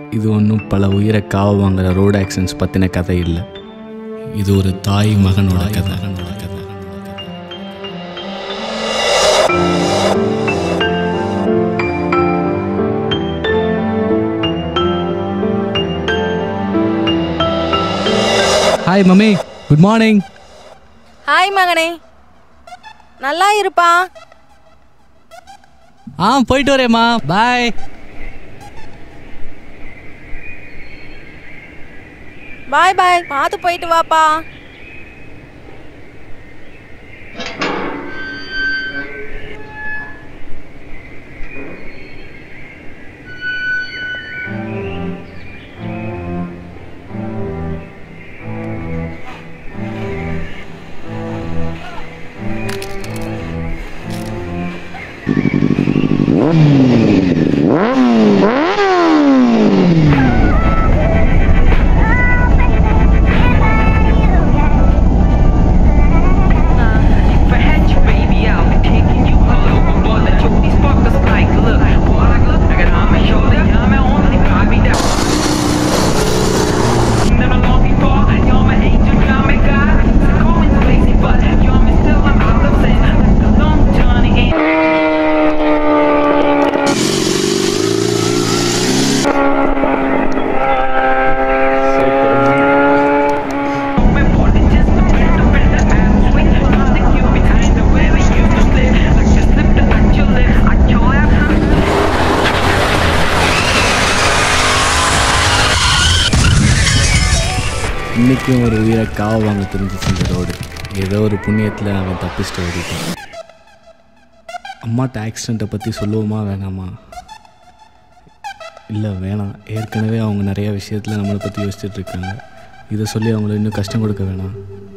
இது ஒன்றும் பல உயிரை காவ வாங்குற ரோடு ஆக்சிடென்ட்ஸ் பற்றின கதை இல்லை இது ஒரு தாய் மகனோட கதை hi mummy good morning hi மகனே நல்லா இருப்பா ஆ போயிட்டு வரேம்மா பாய் பாய் பாய் பார்த்து போயிட்டு வாப்பா If I had you, baby, I'll be taking you all over. Boy, let your these fuckers like, look, what I look, I got on my shoulder, I'm my only copy that. That I'm longing for, you're my angel, you're my God. Call me crazy, but you're me still, I'm out of sin. The long journey ain't. My body just a bit of better and sweet. Nothing you behind the way we used to slip. Like you slipped at your lips, at your left. இன்றைக்கும் ஒரு உயிரை காவ வாங்க தெரிஞ்சிச்சு இந்த road ஏதோ ஒரு புண்ணியத்தில் அவன் தப்பிச்சிட்டு ஓடிட்டான் அம்மாட்ட ஆக்சிடெண்ட்டை பற்றி சொல்லுவோமா வேணாமா இல்லை வேணாம் ஏற்கனவே அவங்க நிறைய விஷயத்தில் நம்மளை பற்றி யோசிச்சுட்டு இருக்காங்க இதை சொல்லி அவங்கள இன்னும் கஷ்டம் கொடுக்க வேணாம்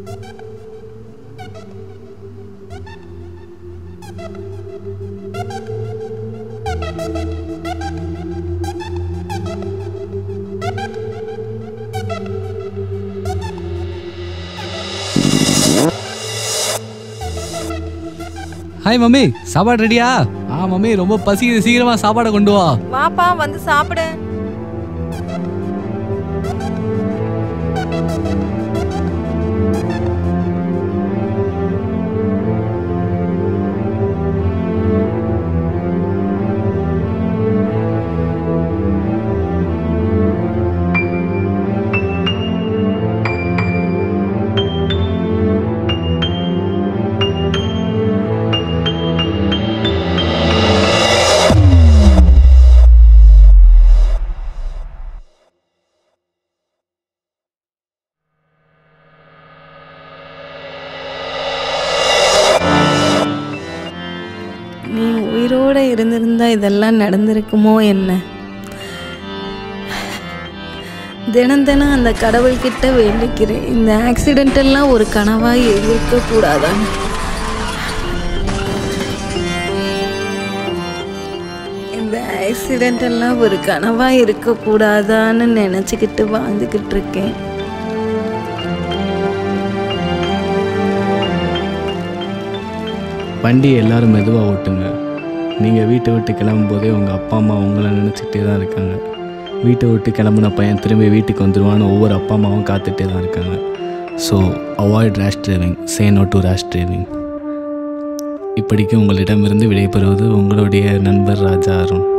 ஹாய் மம்மி சாப்பாடு ரெடியா ஆ மம்மி ரொம்ப பசிக்குது சீக்கிரமா சாப்பாடை கொண்டு வா வாப்பா வந்து சாப்பிடு நீ உயிரோட இருந்திருந்தா இதெல்லாம் நடந்திருக்குமோ என்ன தினம் தினம் அந்த கடவுள்கிட்ட வேண்டிக்கிறேன் இந்த ஆக்சிடென்ட் எல்லாம் ஒரு கனவா இருக்க கூடாதான் இந்த ஆக்சிடென்ட் எல்லாம் ஒரு கனவா இருக்க கூடாதான்னு நினச்சிக்கிட்டு வாழ்ந்துக்கிட்டு இருக்கேன் வண்டியை எல்லாரும் மெதுவாக ஓட்டுங்க நீங்கள் வீட்டை விட்டு கிளம்பும்போதே உங்கள் அப்பா அம்மா உங்களை நினச்சிக்கிட்டே தான் இருக்காங்க வீட்டை விட்டு கிளம்புன பையன் திரும்பி வீட்டுக்கு வந்துடுவான்னு ஒவ்வொரு அப்பா அம்மாவும் காத்துட்டே தான் இருக்காங்க so avoid rash driving say no to rash driving இப்படிக்கு உங்களிடமிருந்து விடைபெறுவது உங்களுடைய நண்பர் ராஜா அருண்